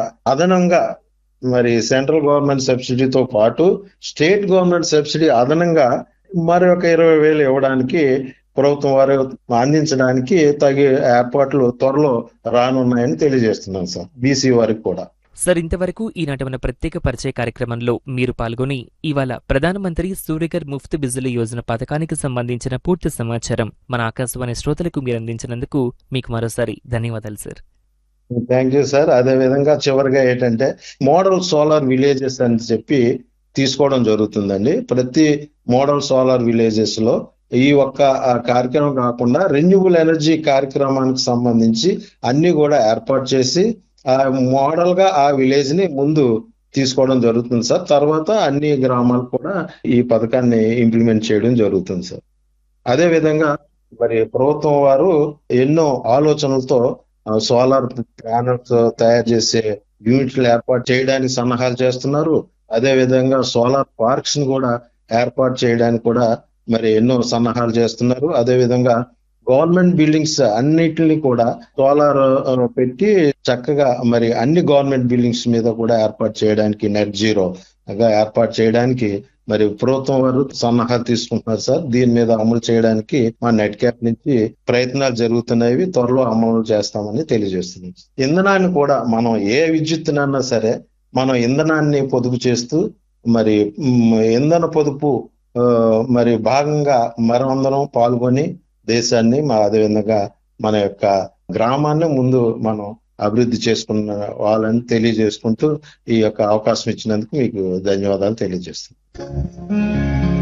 అదనంగా మరి central government సబ్సిడీతో పాటు స్టేట్ గవర్నమెంట్ సబ్సిడీ అదనంగా మరి ఒక ఇరవై వేలు ఇవ్వడానికి ప్రభుత్వం వారు అందించడానికి తగి ఏర్పాట్లు త్వరలో రానున్నాయని తెలియజేస్తున్నాను సార్ బీసీ వారికి కూడా సార్ ఇంతవరకు ఈనాటి మన ప్రత్యేక పరిచయ కార్యక్రమంలో మీరు పాల్గొని ఇవాళ ప్రధానమంత్రి సూర్యగర్ ముఫ్త్ బిజ్లీ యోజన పథకానికి సంబంధించిన పూర్తి సమాచారం మన ఆకాశవాణి శ్రోతలకు మీరు అందించినందుకు మీకు మరోసారి ధన్యవాదాలు సార్ థ్యాంక్ యూ సార్ అదే విధంగా చివరిగా ఏంటంటే మోడల్ సోలార్ విలేజెస్ అని చెప్పి తీసుకోవడం జరుగుతుందండి ప్రతి మోడల్ సోలార్ విలేజెస్ లో ఈ ఒక్క ఆ, కార్యక్రమం కాకుండా రెన్యూబుల్ ఎనర్జీ కార్యక్రమానికి సంబంధించి అన్ని కూడా ఏర్పాటు చేసి ఆ మోడల్ గా ఆ విలేజ్ ని ముందు తీసుకోవడం జరుగుతుంది సార్ తర్వాత అన్ని గ్రామాలు కూడా ఈ పథకాన్ని ఇంప్లిమెంట్ చేయడం జరుగుతుంది సార్ అదే విధంగా మరి ప్రభుత్వం వారు ఎన్నో ఆలోచనలతో సోలార్ ప్యానల్స్ తయారు చేసే యూనిట్లు ఏర్పాటు చేయడానికి సన్నాహాలు చేస్తున్నారు అదే విధంగా సోలార్ పార్క్స్ ని కూడా ఏర్పాటు చేయడానికి కూడా మరి ఎన్నో సన్నాహాలు చేస్తున్నారు అదే విధంగా గవర్నమెంట్ బిల్డింగ్స్ అన్నిటిని కూడా సోలార్ పెట్టి చక్కగా మరి అన్ని గవర్నమెంట్ బిల్డింగ్స్ మీద కూడా ఏర్పాటు చేయడానికి నెట్ జీరో గా ఏర్పాటు చేయడానికి మరి ప్రభుత్వం వారు సన్నాహాలు తీసుకుంటున్నారు సార్ దీని మీద అమలు చేయడానికి మా నెట్ క్యాప్ నుంచి ప్రయత్నాలు జరుగుతున్నాయి త్వరలో అమలు చేస్తామని తెలియజేస్తున్నాం ఇంధనాన్ని కూడా మనం ఏ విద్యుత్తునన్నా సరే మనం ఇంధనాన్ని పొదుపు చేస్తూ మరి మ్, ఇంధన పొదుపు ఆ, మరి భాగంగా మనందరం పాల్గొని దేశాన్ని మా అదేవిధంగా మన యొక్క గ్రామాన్ని ముందు మనం అభివృద్ధి చేసుకున్న వాళ్ళని తెలియజేసుకుంటూ ఈ యొక్క అవకాశం ఇచ్చినందుకు మీకు ధన్యవాదాలు తెలియజేస్తున్నాను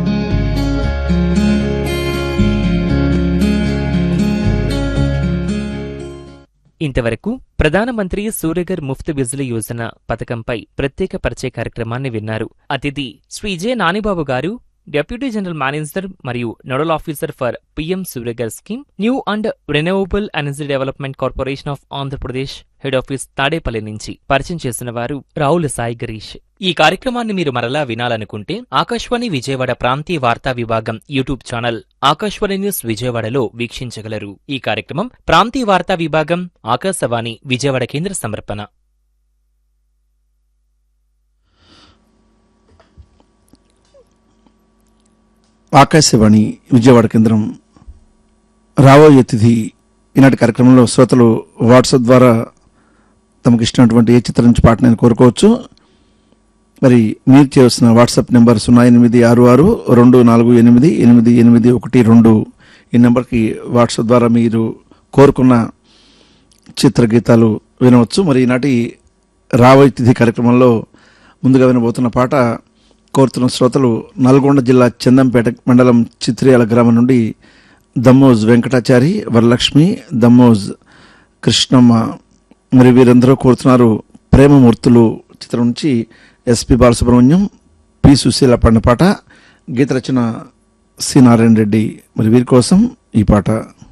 ఇంతవరకు ప్రధానమంత్రి సూర్యగర్ ముఫ్త్ బిజ్లీ యోజన పథకంపై ప్రత్యేక పరిచయ కార్యక్రమాన్ని విన్నారు అతిథి Shri J Nanibabu garu deputy general manager మరియు nodal officer for PM Surya Ghar scheme new and renewable energy development corporation of Andhra Pradesh head office Tadepalli నుంచి పరిచయం చేసిన వారు రావుల సాయి గరీష్ ఈ కార్యక్రమాన్ని మీరు మరలా వినాలనుకుంటే ఆకాశవాణి విజయవాడ ప్రాంతీయ వార్తా విభాగం యూట్యూబ్ ఛానల్ ఆకాశవాణి న్యూస్ విజయవాడలో వీక్షించగలరు ఈ కార్యక్రమం ప్రాంతీయ వార్తా విభాగం ఆకాశవాణి విజయవాడ కేంద్ర సమర్పణ ఆకాశవాణి విజయవాడ కేంద్రం రాబోయే తిథి ఈనాటి కార్యక్రమంలో శ్రోతలు వాట్సాప్ ద్వారా తమకు ఇష్టమైనటువంటి ఏ చిత్రం నుంచి పాటను కోరుకోవచ్చు మరి మీరు చేయవలసిన వాట్సాప్ నెంబర్ సున్నా ఎనిమిది ఆరు ఆరు రెండు నాలుగు ఎనిమిది ఎనిమిది ఎనిమిది ఒకటి రెండు ఈ నెంబర్కి వాట్సాప్ ద్వారా మీరు కోరుకున్న చిత్రగీతాలు వినవచ్చు మరి ఈనాటి రాబోయే తిథి కార్యక్రమంలో ముందుగా వినబోతున్న పాట కోరుతున్న శ్రోతలు నల్గొండ జిల్లా చందంపేట మండలం చిత్రియాల గ్రామం నుండి దమ్మోజ్ వెంకటాచారి వరలక్ష్మి దమ్మోజ్ కృష్ణమ్మ మరి వీరందరూ కోరుతున్నారు ప్రేమమూర్తులు చిత్రం నుంచి ఎస్పి బాలసుబ్రహ్మణ్యం పి సుశీల పాడిన పాట గీత రచన సి నారాయణ రెడ్డి మరి వీరి కోసం ఈ పాట